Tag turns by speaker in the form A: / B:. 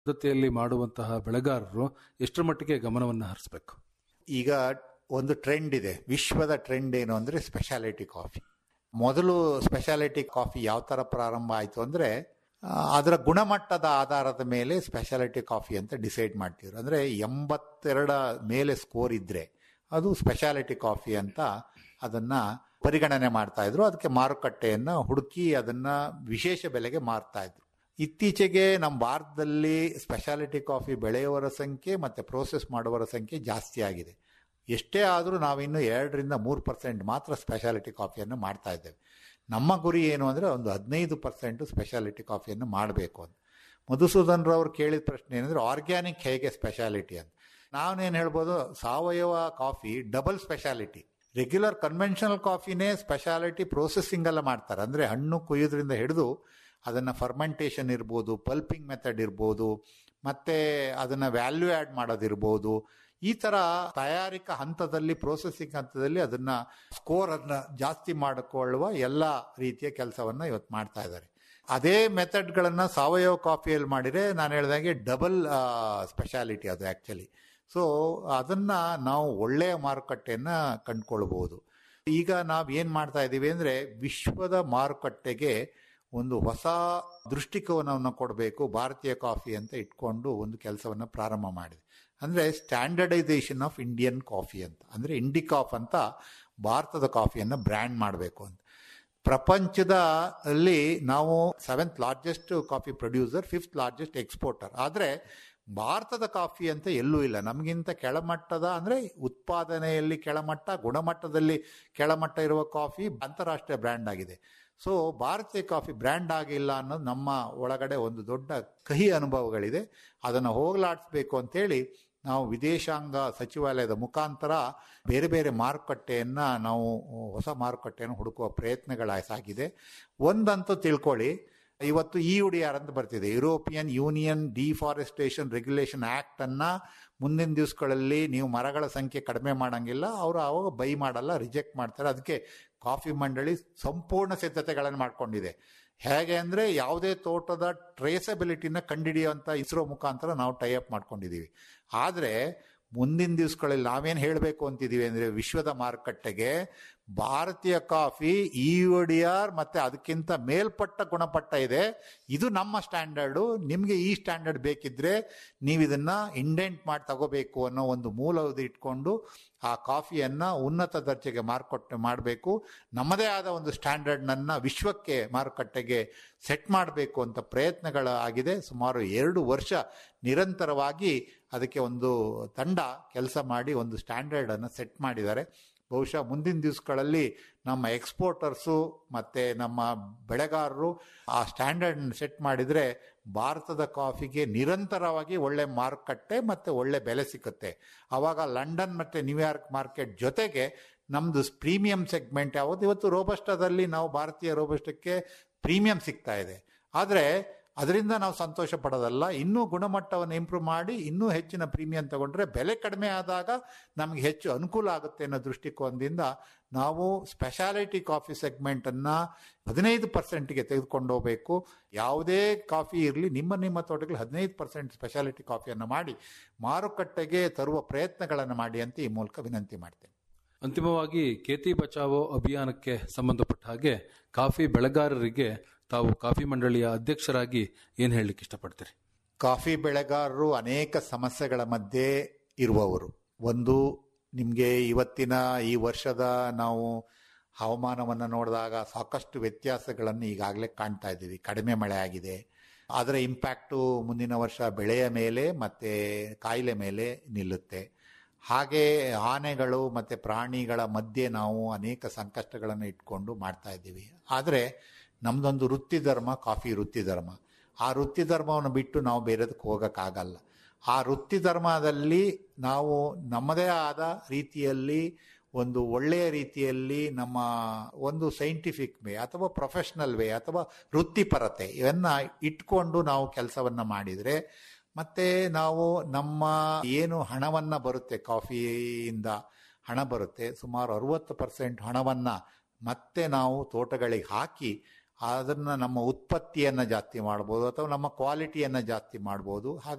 A: ಪದ್ಧತಿಯಲ್ಲಿ ಮಾಡುವಂತಹ ಬೆಳೆಗಾರರು ಎಷ್ಟರ ಮಟ್ಟಿಗೆ ಗಮನವನ್ನು ಹರಿಸಬೇಕು
B: ಈಗ ಒಂದು ಟ್ರೆಂಡ್ ಇದೆ ವಿಶ್ವದ ಟ್ರೆಂಡ್ ಏನು ಅಂದರೆ ಸ್ಪೆಷಾಲಿಟಿ ಕಾಫಿ ಮೊದಲು ಸ್ಪೆಷಾಲಿಟಿ ಕಾಫಿ ಯಾವ ಥರ ಪ್ರಾರಂಭ ಆಯಿತು ಅಂದರೆ ಅದರ ಗುಣಮಟ್ಟದ ಆಧಾರದ ಮೇಲೆ ಸ್ಪೆಷಾಲಿಟಿ ಕಾಫಿ ಅಂತ ಡಿಸೈಡ್ ಮಾಡ್ತಿದ್ರು ಅಂದರೆ ಎಂಬತ್ತೆರಡ ಮೇಲೆ ಸ್ಕೋರ್ ಇದ್ದರೆ ಅದು ಸ್ಪೆಷಾಲಿಟಿ ಕಾಫಿ ಅಂತ ಅದನ್ನು ಪರಿಗಣನೆ ಮಾಡ್ತಾ ಇದ್ರು ಅದಕ್ಕೆ ಮಾರುಕಟ್ಟೆಯನ್ನು ಹುಡುಕಿ ಅದನ್ನು ವಿಶೇಷ ಬೆಲೆಗೆ ಮಾರ್ತಾ ಇದ್ರು ಇತ್ತೀಚೆಗೆ ನಮ್ಮ ಭಾರತದಲ್ಲಿ ಸ್ಪೆಷಾಲಿಟಿ ಕಾಫಿ ಬೆಳೆಯುವವರ ಸಂಖ್ಯೆ ಮತ್ತು ಪ್ರೋಸೆಸ್ ಮಾಡುವವರ ಸಂಖ್ಯೆ ಜಾಸ್ತಿ ಆಗಿದೆ ಎಷ್ಟೇ ಆದರೂ ನಾವಿನ್ನು ಎರಡರಿಂದ ಮೂರು ಪರ್ಸೆಂಟ್ ಮಾತ್ರ ಸ್ಪೆಷಾಲಿಟಿ ಕಾಫಿಯನ್ನು ಮಾಡ್ತಾ ಇದ್ದೇವೆ ನಮ್ಮ ಗುರಿ ಏನು ಅಂದರೆ ಒಂದು ಹದಿನೈದು ಪರ್ಸೆಂಟು ಸ್ಪೆಷಾಲಿಟಿ ಕಾಫಿಯನ್ನು ಮಾಡಬೇಕು ಅಂತ ಮಧುಸೂದನ್ ರವ್ರು ಕೇಳಿದ ಪ್ರಶ್ನೆ ಏನಂದರೆ ಆರ್ಗ್ಯಾನಿಕ್ ಹೇಗೆ ಸ್ಪೆಷಾಲಿಟಿ ಅಂತ ನಾವೇನು ಹೇಳ್ಬೋದು ಸಾವಯವ coffee double speciality regular conventional ಕಾಫಿನೇ ಸ್ಪೆಷಾಲಿಟಿ ಪ್ರೋಸೆಸ್ಸಿಂಗ್ ಎಲ್ಲ ಮಾಡ್ತಾರೆ ಅಂದರೆ ಹಣ್ಣು ಕೊಯ್ಯೋದ್ರಿಂದ ಹಿಡಿದು ಅದನ್ನು ಫರ್ಮೆಂಟೇಷನ್ ಇರ್ಬೋದು ಪಲ್ಪಿಂಗ್ ಮೆಥಡ್ ಇರ್ಬೋದು ಮತ್ತು ಅದನ್ನು ವ್ಯಾಲ್ಯೂ ಆ್ಯಡ್ ಮಾಡೋದಿರ್ಬೋದು ಈ ಥರ ತಯಾರಿಕಾ ಹಂತದಲ್ಲಿ ಪ್ರೋಸೆಸಿಂಗ್ ಹಂತದಲ್ಲಿ ಅದನ್ನು ಸ್ಕೋರ್ ಅದನ್ನ ಜಾಸ್ತಿ ಮಾಡಿಕೊಳ್ಳುವ ಎಲ್ಲ ರೀತಿಯ ಕೆಲಸವನ್ನು ಇವತ್ತು ಮಾಡ್ತಾ ಇದ್ದಾರೆ ಅದೇ ಮೆಥಡ್ಗಳನ್ನು ಸಾವಯವ ಕಾಫಿಯಲ್ಲಿ ಮಾಡಿದರೆ ನಾನು ಹೇಳ್ದಂಗೆ ಡಬಲ್ ಸ್ಪೆಷಾಲಿಟಿ ಅದು ಆ್ಯಕ್ಚುಲಿ ಸೊ ಅದನ್ನು ನಾವು ಒಳ್ಳೆಯ ಮಾರುಕಟ್ಟೆಯನ್ನು ಕಂಡುಕೊಳ್ಬೋದು ಈಗ ನಾವು ಏನು ಮಾಡ್ತಾ ಇದ್ದೀವಿ ಅಂದರೆ ವಿಶ್ವದ ಮಾರುಕಟ್ಟೆಗೆ ಒಂದು ಹೊಸ ದೃಷ್ಟಿಕೋನವನ್ನು ಕೊಡಬೇಕು ಭಾರತೀಯ ಕಾಫಿ ಅಂತ ಇಟ್ಕೊಂಡು ಒಂದು ಕೆಲಸವನ್ನು ಪ್ರಾರಂಭ ಮಾಡಿದೆ ಅಂದರೆ ಸ್ಟ್ಯಾಂಡರ್ಡೈಸೇಷನ್ ಆಫ್ ಇಂಡಿಯನ್ ಕಾಫಿ ಅಂತ ಅಂದರೆ ಇಂಡಿಕಾಫ್ ಅಂತ ಭಾರತದ ಕಾಫಿಯನ್ನು ಬ್ರ್ಯಾಂಡ್ ಮಾಡಬೇಕು ಅಂತ ಪ್ರಪಂಚದ ಅಲ್ಲಿ ನಾವು seventh largest coffee producer fifth largest exporter ಆದರೆ ಭಾರತದ ಕಾಫಿ ಅಂತ ಎಲ್ಲೂ ಇಲ್ಲ ನಮಗಿಂತ ಕೆಳಮಟ್ಟದ ಅಂದರೆ ಉತ್ಪಾದನೆಯಲ್ಲಿ ಕೆಳಮಟ್ಟ ಗುಣಮಟ್ಟದಲ್ಲಿ ಕೆಳಮಟ್ಟ ಇರುವ ಕಾಫಿ ಅಂತಾರಾಷ್ಟ್ರೀಯ ಬ್ರ್ಯಾಂಡ್ ಆಗಿದೆ ಸೊ ಭಾರತೀಯ ಕಾಫಿ ಬ್ರ್ಯಾಂಡ್ ಆಗಿಲ್ಲ ಅನ್ನೋದು ನಮ್ಮ ಒಳಗಡೆ ಒಂದು ದೊಡ್ಡ ಕಹಿ ಅನುಭವಗಳಿದೆ ಅದನ್ನು ಹೋಗಲಾಡಿಸ್ಬೇಕು ಅಂತೇಳಿ ನಾವು ವಿದೇಶಾಂಗ ಸಚಿವಾಲಯದ ಮುಖಾಂತರ ಬೇರೆ ಬೇರೆ ಮಾರುಕಟ್ಟೆಯನ್ನು ನಾವು ಹೊಸ ಮಾರುಕಟ್ಟೆಯನ್ನು ಹುಡುಕುವ ಪ್ರಯತ್ನಗಳ ಸಾಗಿದೆ ಒಂದಂತೂ ತಿಳ್ಕೊಳ್ಳಿ ಇವತ್ತು ಇ ಯು ಡಿ ಆರ್ ಅಂತ ಬರ್ತಿದೆ ಯುರೋಪಿಯನ್ ಯೂನಿಯನ್ ಡಿಫಾರೆಸ್ಟೇಷನ್ ರೆಗ್ಯುಲೇಷನ್ ಆ್ಯಕ್ಟನ್ನು ಮುಂದಿನ ದಿವಸಗಳಲ್ಲಿ ನೀವು ಮರಗಳ ಸಂಖ್ಯೆ ಕಡಿಮೆ ಮಾಡೋಂಗಿಲ್ಲ ಅವರು ಆವಾಗ ಬೈ ಮಾಡಲ್ಲ ರಿಜೆಕ್ಟ್ ಮಾಡ್ತಾರೆ ಅದಕ್ಕೆ ಕಾಫಿ ಮಂಡಳಿ ಸಂಪೂರ್ಣ ಸಿದ್ಧತೆಗಳನ್ನು ಮಾಡ್ಕೊಂಡಿದೆ ಹೇಗೆ ಅಂದರೆ ಯಾವುದೇ ತೋಟದ ಟ್ರೇಸಬಿಲಿಟಿನ ಕಂಡುಹಿಡಿಯುವಂಥ ಇಸ್ರೋ ಮುಖಾಂತರ ನಾವು ಟೈಅಪ್ ಮಾಡ್ಕೊಂಡಿದ್ದೀವಿ ಆದರೆ ಮುಂದಿನ ದಿವಸಗಳಲ್ಲಿ ನಾವೇನು ಹೇಳಬೇಕು ಅಂತಿದ್ದೀವಿ ಅಂದರೆ ವಿಶ್ವದ ಮಾರುಕಟ್ಟೆಗೆ ಭಾರತೀಯ coffee E U D R ಮತ್ತು ಅದಕ್ಕಿಂತ ಮೇಲ್ಪಟ್ಟ ಗುಣಪಟ್ಟ ಇದೆ ಇದು ನಮ್ಮ ಸ್ಟ್ಯಾಂಡರ್ಡು ನಿಮಗೆ ಈ ಸ್ಟ್ಯಾಂಡರ್ಡ್ ಬೇಕಿದ್ರೆ ನೀವು ಇದನ್ನು ಇಂಡೆಂಟ್ ಮಾಡಿ ತಗೋಬೇಕು ಅನ್ನೋ ಒಂದು ಮೂಲ ಇಟ್ಕೊಂಡು ಆ ಕಾಫಿಯನ್ನು ಉನ್ನತ ದರ್ಜೆಗೆ ಮಾರುಕಟ್ಟೆ ಮಾಡಬೇಕು ನಮ್ಮದೇ ಆದ ಒಂದು ಸ್ಟ್ಯಾಂಡರ್ಡ್ನನ್ನು ವಿಶ್ವಕ್ಕೆ ಮಾರುಕಟ್ಟೆಗೆ ಸೆಟ್ ಮಾಡಬೇಕು ಅಂತ ಪ್ರಯತ್ನಗಳು ಆಗಿದೆ ಸುಮಾರು ಎರಡು ವರ್ಷ ನಿರಂತರವಾಗಿ ಅದಕ್ಕೆ ಒಂದು ತಂಡ ಕೆಲಸ ಮಾಡಿ ಒಂದು ಸ್ಟ್ಯಾಂಡರ್ಡನ್ನು ಸೆಟ್ ಮಾಡಿದ್ದಾರೆ ಬಹುಶಃ ಮುಂದಿನ ದಿವಸಗಳಲ್ಲಿ ನಮ್ಮ ಎಕ್ಸ್ಪೋರ್ಟರ್ಸು ಮತ್ತು ನಮ್ಮ ಬೆಳೆಗಾರರು ಆ ಸ್ಟ್ಯಾಂಡರ್ಡ್ ಸೆಟ್ ಮಾಡಿದರೆ ಭಾರತದ ಕಾಫಿಗೆ ನಿರಂತರವಾಗಿ ಒಳ್ಳೆ ಮಾರುಕಟ್ಟೆ ಮತ್ತು ಒಳ್ಳೆ ಬೆಲೆ ಸಿಕ್ಕುತ್ತೆ ಆವಾಗ ಲಂಡನ್ ಮತ್ತು ನ್ಯೂಯಾರ್ಕ್ ಮಾರ್ಕೆಟ್ ಜೊತೆಗೆ ನಮ್ಮದು ಪ್ರೀಮಿಯಂ ಸೆಗ್ಮೆಂಟ್ ಯಾವುದು ಇವತ್ತು ರೋಬಸ್ಟದಲ್ಲಿ ನಾವು ಭಾರತೀಯ ರೋಬಸ್ಟಕ್ಕೆ ಪ್ರೀಮಿಯಂ ಸಿಗ್ತಾ ಇದೆ ಆದರೆ ಅದರಿಂದ ನಾವು ಸಂತೋಷ ಪಡೋದಲ್ಲ ಇನ್ನೂ ಗುಣಮಟ್ಟವನ್ನು ಇಂಪ್ರೂವ್ ಮಾಡಿ ಇನ್ನೂ ಹೆಚ್ಚಿನ ಪ್ರೀಮಿಯಂ ತಗೊಂಡ್ರೆ ಬೆಲೆ ಕಡಿಮೆ ಆದಾಗ ನಮಗೆ ಹೆಚ್ಚು ಅನುಕೂಲ ಆಗುತ್ತೆ ಅನ್ನೋ ದೃಷ್ಟಿಕೋನದಿಂದ ನಾವು ಸ್ಪೆಷಾಲಿಟಿ ಕಾಫಿ ಸೆಗ್ಮೆಂಟನ್ನು ಹದಿನೈದು ಪರ್ಸೆಂಟ್ಗೆ ತೆಗೆದುಕೊಂಡು ಹೋಗಬೇಕು ಯಾವುದೇ ಕಾಫಿ ಇರಲಿ ನಿಮ್ಮ ನಿಮ್ಮ ತೋಟಗಳು ಹದಿನೈದು ಪರ್ಸೆಂಟ್ ಸ್ಪೆಷಾಲಿಟಿ ಕಾಫಿಯನ್ನು ಮಾಡಿ ಮಾರುಕಟ್ಟೆಗೆ ತರುವ ಪ್ರಯತ್ನಗಳನ್ನು ಮಾಡಿ ಅಂತ ಈ ಮೂಲಕ ವಿನಂತಿ ಮಾಡ್ತೇನೆ
A: ಅಂತಿಮವಾಗಿ ಕೇತಿ ಬಚಾವೋ ಅಭಿಯಾನಕ್ಕೆ ಸಂಬಂಧಪಟ್ಟ ಹಾಗೆ ಕಾಫಿ ಬೆಳೆಗಾರರಿಗೆ ತಾವು ಕಾಫಿ ಮಂಡಳಿಯ ಅಧ್ಯಕ್ಷರಾಗಿ ಏನು ಹೇಳಲಿಕ್ಕೆ ಇಷ್ಟಪಡ್ತೀರಿ
B: ಕಾಫಿ ಬೆಳೆಗಾರರು ಅನೇಕ ಸಮಸ್ಯೆಗಳ ಮಧ್ಯೆ ಇರುವವರು ಒಂದು ನಿಮಗೆ ಇವತ್ತಿನ ಈ ವರ್ಷದ ನಾವು ಹವಾಮಾನವನ್ನು ನೋಡಿದಾಗ ಸಾಕಷ್ಟು ವ್ಯತ್ಯಾಸಗಳನ್ನು ಈಗಾಗಲೇ ಕಾಣ್ತಾ ಇದ್ದೀವಿ ಕಡಿಮೆ ಮಳೆ ಆಗಿದೆ ಅದರ ಇಂಪ್ಯಾಕ್ಟು ಮುಂದಿನ ವರ್ಷ ಬೆಳೆಯ ಮೇಲೆ ಮತ್ತು ಕಾಯಿಲೆ ಮೇಲೆ ನಿಲ್ಲುತ್ತೆ ಹಾಗೆ ಆನೆಗಳು ಮತ್ತು ಪ್ರಾಣಿಗಳ ಮಧ್ಯೆ ನಾವು ಅನೇಕ ಸಂಕಷ್ಟಗಳನ್ನು ಇಟ್ಕೊಂಡು ಮಾಡ್ತಾ ಇದ್ದೀವಿ ಆದರೆ ನಮ್ಮದೊಂದು ವೃತ್ತಿ ಧರ್ಮ ಕಾಫಿ ವೃತ್ತಿ ಧರ್ಮ ಆ ವೃತ್ತಿ ಧರ್ಮವನ್ನು ಬಿಟ್ಟು ನಾವು ಬೇರೆದಕ್ಕೆ ಹೋಗೋಕ್ಕಾಗಲ್ಲ ಆ ವೃತ್ತಿ ಧರ್ಮದಲ್ಲಿ ನಾವು ನಮ್ಮದೇ ಆದ ರೀತಿಯಲ್ಲಿ ಒಂದು ಒಳ್ಳೆಯ ರೀತಿಯಲ್ಲಿ ನಮ್ಮ ಒಂದು ಸೈಂಟಿಫಿಕ್ ವೇ ಅಥವಾ ಪ್ರೊಫೆಷ್ನಲ್ ವೇ ಅಥವಾ ವೃತ್ತಿಪರತೆ ಇವನ್ನು ಇಟ್ಕೊಂಡು ನಾವು ಕೆಲಸವನ್ನು ಮಾಡಿದರೆ ಮತ್ತು ನಾವು ನಮ್ಮ ಏನು ಹಣವನ್ನು ಬರುತ್ತೆ ಕಾಫಿಯಿಂದ ಹಣ ಬರುತ್ತೆ ಸುಮಾರು ಅರುವತ್ತು ಪರ್ಸೆಂಟ್ ಹಣವನ್ನು ಮತ್ತೆ ನಾವು ತೋಟಗಳಿಗೆ ಹಾಕಿ ಅದನ್ನು ನಮ್ಮ ಉತ್ಪತ್ತಿಯನ್ನು ಜಾಸ್ತಿ ಮಾಡ್ಬೋದು ಅಥವಾ ನಮ್ಮ ಕ್ವಾಲಿಟಿಯನ್ನು ಜಾಸ್ತಿ ಮಾಡ್ಬೋದು ಹಾಗೆ